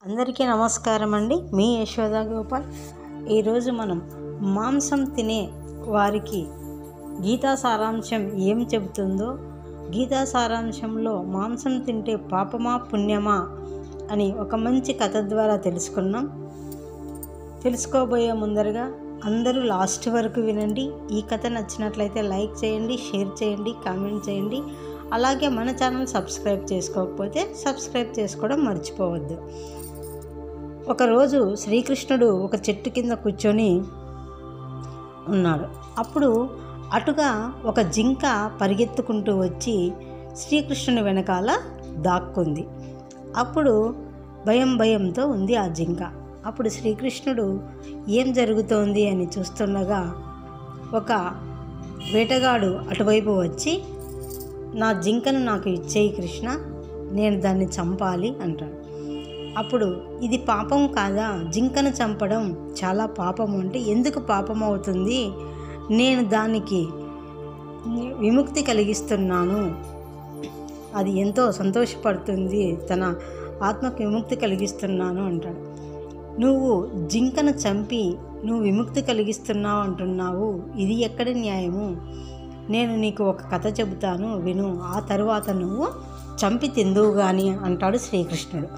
అందరికీ నమస్కారం అండి మీ యశోద గోపాల్ ఈరోజు మనం మాంసం తినే వారికి గీతా సారాంశం ఏం చెబుతుందో గీతా సారాంశంలో మాంసం తింటే పాపమా పుణ్యమా అని ఒక మంచి కథ ద్వారా తెలుసుకున్నాం తెలుసుకోబోయే ముందరగా అందరూ లాస్ట్ వరకు వినండి ఈ కథ నచ్చినట్లయితే లైక్ చేయండి షేర్ చేయండి కామెంట్ చేయండి అలాగే మన ఛానల్ సబ్స్క్రైబ్ చేసుకోకపోతే సబ్స్క్రైబ్ చేసుకోవడం మర్చిపోవద్దు ఒకరోజు శ్రీకృష్ణుడు ఒక చెట్టు కింద కూర్చొని ఉన్నాడు అప్పుడు అటుగా ఒక జింక పరిగెత్తుకుంటూ వచ్చి శ్రీకృష్ణుని వెనకాల దాక్కుంది అప్పుడు భయం భయంతో ఉంది ఆ జింక అప్పుడు శ్రీకృష్ణుడు ఏం జరుగుతోంది అని చూస్తుండగా ఒక వేటగాడు అటువైపు వచ్చి నా జింకను నాకు ఇచ్చేయి కృష్ణ నేను దాన్ని చంపాలి అంటాడు అప్పుడు ఇది పాపం కాదా జింకను చంపడం చాలా పాపం అంటే ఎందుకు పాపం అవుతుంది నేను దానికి విముక్తి కలిగిస్తున్నాను అది ఎంతో సంతోషపడుతుంది తన ఆత్మకు విముక్తి కలిగిస్తున్నాను అంటాడు నువ్వు జింకను చంపి నువ్వు విముక్తి కలిగిస్తున్నావు అంటున్నావు ఇది ఎక్కడి న్యాయము నేను నీకు ఒక కథ చెబుతాను విను ఆ తరువాత నువ్వు చంపి తిందువు గాని అంటాడు శ్రీకృష్ణుడు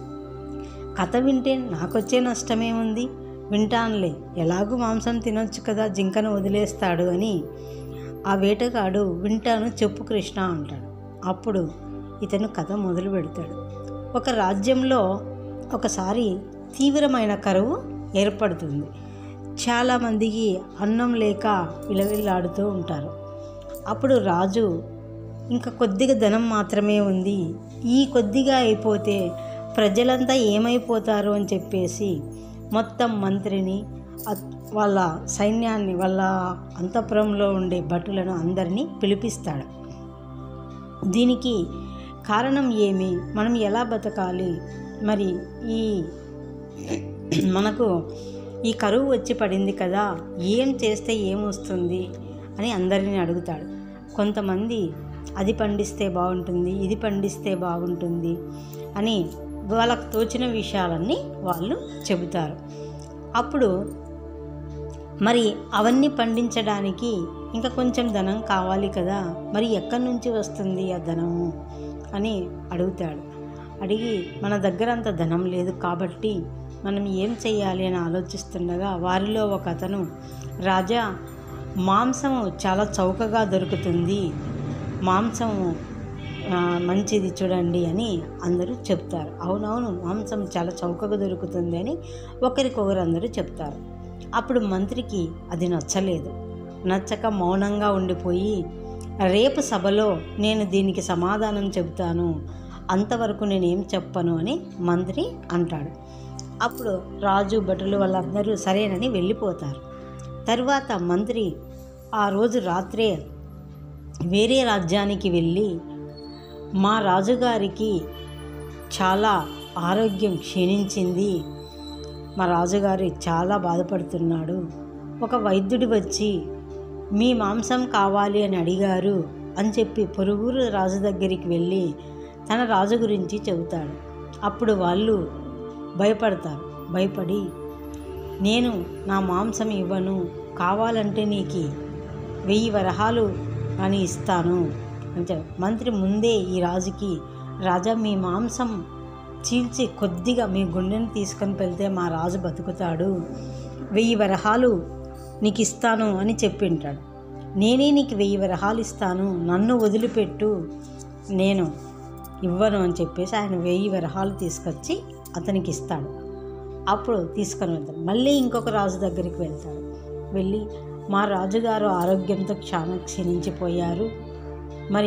కథ వింటే నాకొచ్చే నష్టమేముంది వింటానులే ఎలాగూ మాంసం తినొచ్చు కదా జింకను వదిలేస్తాడు అని ఆ వేటగాడు వింటాను చెప్పు కృష్ణ అంటాడు అప్పుడు ఇతను కథ మొదలు పెడతాడు ఒక రాజ్యంలో ఒకసారి తీవ్రమైన కరువు ఏర్పడుతుంది చాలామందికి అన్నం లేక విలవిల్లాడుతూ ఉంటారు అప్పుడు రాజు ఇంకా కొద్దిగా ధనం మాత్రమే ఉంది ఈ కొద్దిగా అయిపోతే ప్రజలంతా ఏమైపోతారు అని చెప్పేసి మొత్తం మంత్రిని అత్- వాళ్ళ సైన్యాన్ని వాళ్ళ అంతఃపురంలో ఉండే భటులను అందరినీ పిలిపిస్తాడు దీనికి కారణం ఏమి మనం ఎలా బతకాలి మరి ఈ మనకు ఈ కరువు వచ్చి పడింది కదా ఏం చేస్తే ఏమొస్తుంది అని అందరిని అడుగుతాడు కొంతమంది అది పండిస్తే బాగుంటుంది ఇది పండిస్తే బాగుంటుంది అని వాళ్ళకు తోచిన విషయాలన్నీ వాళ్ళు చెబుతారు అప్పుడు మరి అవన్నీ పండించడానికి ఇంకా కొంచెం ధనం కావాలి కదా మరి ఎక్కడి నుంచి వస్తుంది ఆ ధనము అని అడుగుతాడు అడిగి మన దగ్గర అంత ధనం లేదు కాబట్టి మనం ఏం చేయాలి అని ఆలోచిస్తుండగా వారిలో ఒక అతను రాజా మాంసము చాలా చౌకగా దొరుకుతుంది మాంసము ఆ, మంచిది చూడండి అని అందరూ చెప్తారు అవునవును మాంసం చాలా చౌకగా దొరుకుతుంది అని ఒకరికొకరు అందరూ చెప్తారు అప్పుడు మంత్రికి అది నచ్చలేదు నచ్చక మౌనంగా ఉండిపోయి రేపు సభలో నేను దీనికి సమాధానం చెబుతాను అంతవరకు నేనేం చెప్పను అని మంత్రి అంటాడు అప్పుడు రాజు భటులు వాళ్ళందరూ సరేనని వెళ్ళిపోతారు తర్వాత మంత్రి ఆ రోజు రాత్రే వేరే రాజ్యానికి వెళ్ళి మా రాజుగారికి చాలా ఆరోగ్యం క్షీణించింది మా రాజుగారు చాలా బాధపడుతున్నాడు ఒక వైద్యుడు వచ్చి మీ మాంసం కావాలి అని అడిగారు అని చెప్పి పొరుగురు రాజు దగ్గరికి వెళ్ళి తన రాజు గురించి చెబుతాడు అప్పుడు వాళ్ళు భయపడతారు భయపడి నేను నా మాంసం ఇవ్వను కావాలంటే నీకు వెయ్యి వరహాలు అని ఇస్తాను అని చెప్ప మంత్రి ముందే ఈ రాజుకి రాజా మీ మాంసం చీల్చి కొద్దిగా మీ గుండెని తీసుకొని వెళ్తే మా రాజు బతుకుతాడు వెయ్యి వరహాలు నీకు ఇస్తాను అని చెప్పింటాడు నేనే నీకు వెయ్యి వరహాలు ఇస్తాను నన్ను వదిలిపెట్టు నేను ఇవ్వను అని చెప్పేసి ఆయన వెయ్యి వరహాలు తీసుకొచ్చి అతనికి ఇస్తాడు అప్పుడు తీసుకొని వెళ్తాడు మళ్ళీ ఇంకొక రాజు దగ్గరికి వెళ్తాడు వెళ్ళి మా రాజుగారు ఆరోగ్యంతో చాలా క్షీణించిపోయారు మరి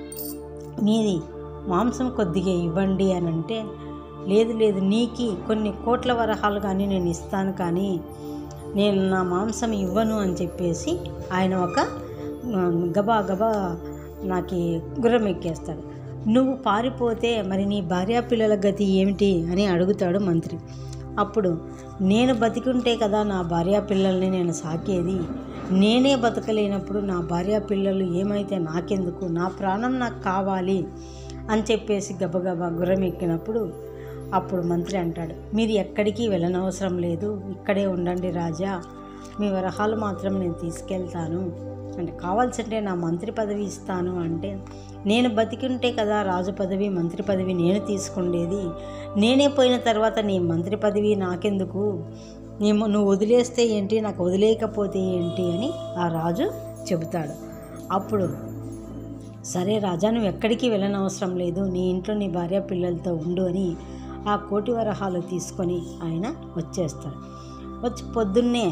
మీది మాంసం కొద్దిగా ఇవ్వండి అని అంటే లేదు లేదు నీకి కొన్ని కోట్ల వరహాలు కానీ నేను ఇస్తాను కానీ నేను నా మాంసం ఇవ్వను అని చెప్పేసి ఆయన ఒక ఆ, గబా గబా నాకు గుర్రం ఎక్కేస్తాడు నువ్వు పారిపోతే మరి నీ భార్యా పిల్లల గతి ఏమిటి అని అడుగుతాడు మంత్రి అప్పుడు నేను బతికుంటే కదా నా భార్యా పిల్లల్ని నేను సాకేది నేనే బతకలేనప్పుడు నా భార్యా పిల్లలు ఏమైతే నాకెందుకు నా ప్రాణం నాకు కావాలి అని చెప్పేసి గబగబా గుర్రం ఎక్కినప్పుడు అప్పుడు మంత్రి అంటాడు మీరు ఎక్కడికి వెళ్ళనవసరం లేదు ఇక్కడే ఉండండి రాజా మీ వరహాలు మాత్రం నేను తీసుకెళ్తాను అంటే కావాల్సింటే నా మంత్రి పదవి ఇస్తాను అంటే నేను బతికుంటే కదా రాజు పదవి మంత్రి పదవి నేను తీసుకుండేది నేనే పోయిన తర్వాత నీ మంత్రి పదవి నాకెందుకు నేను నువ్వు వదిలేస్తే ఏంటి నాకు వదిలేయకపోతే ఏంటి అని ఆ రాజు చెబుతాడు అప్పుడు సరే రాజా నువ్వు ఎక్కడికి వెళ్ళనవసరం లేదు నీ ఇంట్లో నీ భార్య పిల్లలతో ఉండు అని ఆ కోటి వరహాలు తీసుకొని ఆయన వచ్చేస్తాడు వచ్చి పొద్దున్నే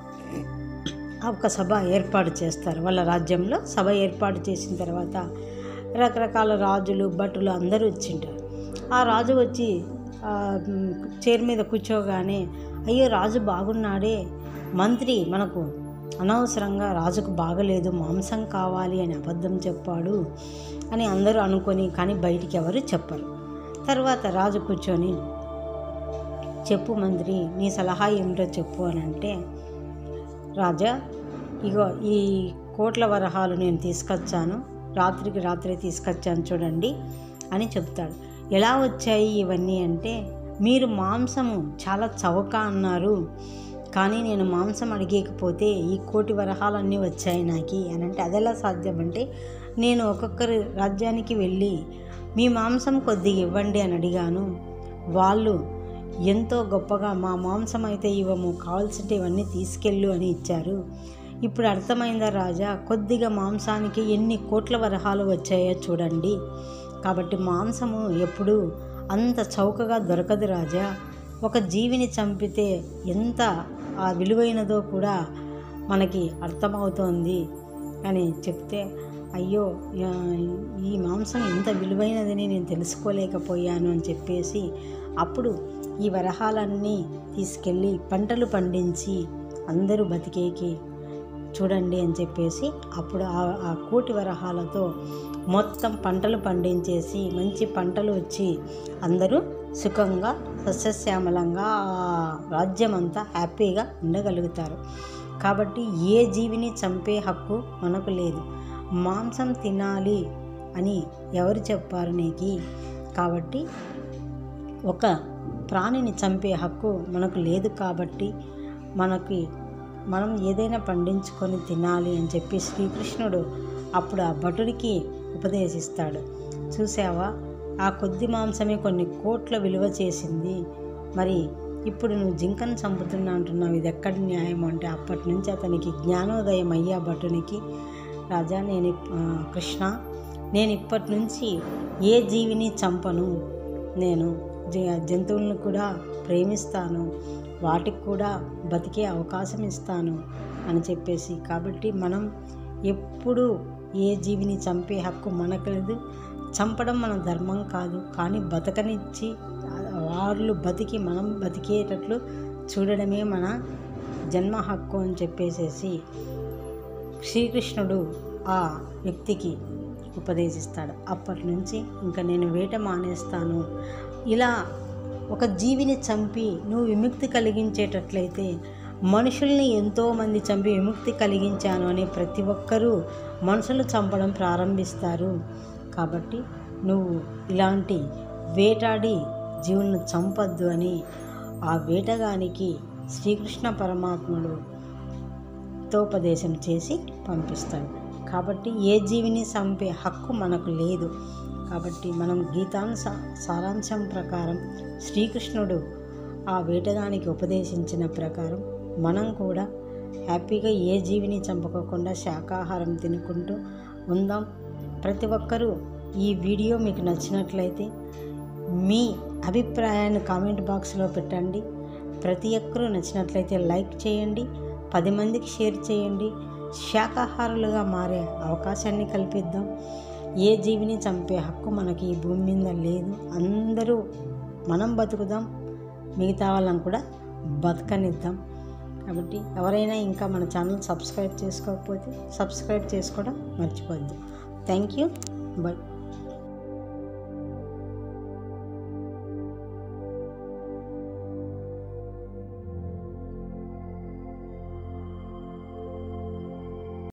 ఒక సభ ఏర్పాటు చేస్తారు వాళ్ళ రాజ్యంలో సభ ఏర్పాటు చేసిన తర్వాత రకరకాల రాజులు భటులు అందరూ వచ్చింటారు ఆ రాజు వచ్చి ఆ, మ్, చైర్ మీద కూర్చోగానే అయ్యో రాజు బాగున్నాడే మంత్రి మనకు అనవసరంగా రాజుకు బాగలేదు మాంసం కావాలి అని అబద్ధం చెప్పాడు అని అందరూ అనుకొని కానీ బయటికి ఎవరు చెప్పరు తర్వాత రాజు కూర్చొని చెప్పు మంత్రి నీ సలహా ఏమిటో చెప్పు అని అంటే రాజా ఇగో ఈ కోట్ల వరహాలు నేను తీసుకొచ్చాను రాత్రికి రాత్రి తీసుకొచ్చాను చూడండి అని చెప్తాడు ఎలా వచ్చాయి ఇవన్నీ అంటే మీరు మాంసము చాలా చవక అన్నారు కానీ నేను మాంసం అడిగేకపోతే ఈ కోటి వరహాలన్నీ వచ్చాయి నాకు అని అంటే అదెలా సాధ్యం అంటే నేను ఒక్కొక్కరి రాజ్యానికి వెళ్ళి మీ మాంసం కొద్దిగా ఇవ్వండి అని అడిగాను వాళ్ళు ఎంతో గొప్పగా మా మాంసం అయితే ఇవ్వము కావాల్సింటే ఇవన్నీ తీసుకెళ్ళు అని ఇచ్చారు ఇప్పుడు అర్థమైందా రాజా కొద్దిగా మాంసానికి ఎన్ని కోట్ల వరహాలు వచ్చాయో చూడండి కాబట్టి మాంసము ఎప్పుడు అంత చౌకగా దొరకదు రాజా ఒక జీవిని చంపితే ఎంత ఆ విలువైనదో కూడా మనకి అర్థమవుతోంది అని చెప్తే అయ్యో ఆ, ఈ మాంసం ఎంత విలువైనదని నేను తెలుసుకోలేకపోయాను అని చెప్పేసి అప్పుడు ఈ వరహాలన్నీ తీసుకెళ్ళి పంటలు పండించి అందరూ బతికేకి చూడండి అని చెప్పేసి అప్పుడు ఆ ఆ కోటి వరహాలతో మొత్తం పంటలు పండించేసి మంచి పంటలు వచ్చి అందరూ సుఖంగా సస్యశ్యామలంగా ఆ రాజ్యం అంతా హ్యాపీగా ఉండగలుగుతారు కాబట్టి ఏ జీవిని చంపే హక్కు మనకు లేదు మాంసం తినాలి అని ఎవరు చెప్పారు నీకు కాబట్టి ఒక ప్రాణిని చంపే హక్కు మనకు లేదు కాబట్టి మనకి మనం ఏదైనా పండించుకొని తినాలి అని చెప్పి శ్రీకృష్ణుడు అప్పుడు ఆ భటుడికి ఉపదేశిస్తాడు చూసావా ఆ కొద్ది మాంసమే కొన్ని కోట్ల విలువ చేసింది మరి ఇప్పుడు నువ్వు జింకను చంపుతున్నా అంటున్నావు ఇది ఎక్కడి న్యాయం అంటే అప్పటి నుంచి అతనికి జ్ఞానోదయం అయ్యా భటునికి రాజా నేను ఇప్- ఆ, కృష్ణ నేను ఇప్పటి నుంచి ఏ జీవిని చంపను నేను జ- జంతువులను కూడా ప్రేమిస్తాను వాటికి కూడా బతికే అవకాశం ఇస్తాను అని చెప్పేసి కాబట్టి మనం ఎప్పుడు ఏ జీవిని చంపే హక్కు మనకు లేదు చంపడం మన ధర్మం కాదు కానీ బతకనిచ్చి వాళ్ళు బతికి మనం బతికేటట్లు చూడడమే మన జన్మ హక్కు అని చెప్పేసేసి శ్రీకృష్ణుడు ఆ వ్యక్తికి ఉపదేశిస్తాడు అప్పటి నుంచి ఇంకా నేను వేట మానేస్తాను ఇలా ఒక జీవిని చంపి నువ్వు విముక్తి కలిగించేటట్లయితే మనుషుల్ని ఎంతోమంది చంపి విముక్తి కలిగించాను అని ప్రతి ఒక్కరూ మనుషులు చంపడం ప్రారంభిస్తారు కాబట్టి నువ్వు ఇలాంటి వేటాడి జీవులను చంపద్దు అని ఆ వేటగానికి శ్రీకృష్ణ పరమాత్ముడు హితోపదేశం చేసి పంపిస్తాడు కాబట్టి ఏ జీవిని చంపే హక్కు మనకు లేదు కాబట్టి మనం గీతాంశ సారాంశం ప్రకారం శ్రీకృష్ణుడు ఆ వేటగానికి ఉపదేశించిన ప్రకారం మనం కూడా హ్యాపీగా ఏ జీవిని చంపకోకుండా శాకాహారం తినుకుంటూ ఉందాం ప్రతి ఒక్కరూ ఈ వీడియో మీకు నచ్చినట్లయితే మీ అభిప్రాయాన్ని కామెంట్ బాక్స్లో పెట్టండి ప్రతి ఒక్కరూ నచ్చినట్లయితే లైక్ చేయండి పది మందికి షేర్ చేయండి శాకాహారులుగా మారే అవకాశాన్ని కల్పిద్దాం ఏ జీవిని చంపే హక్కు మనకి ఈ భూమి మీద లేదు అందరూ మనం బతుకుదాం మిగతా వాళ్ళని కూడా బతకనిద్దాం కాబట్టి ఎవరైనా ఇంకా మన ఛానల్ సబ్స్క్రైబ్ చేసుకోకపోతే సబ్స్క్రైబ్ చేసుకోవడం మర్చిపోద్దు థ్యాంక్ యూ బై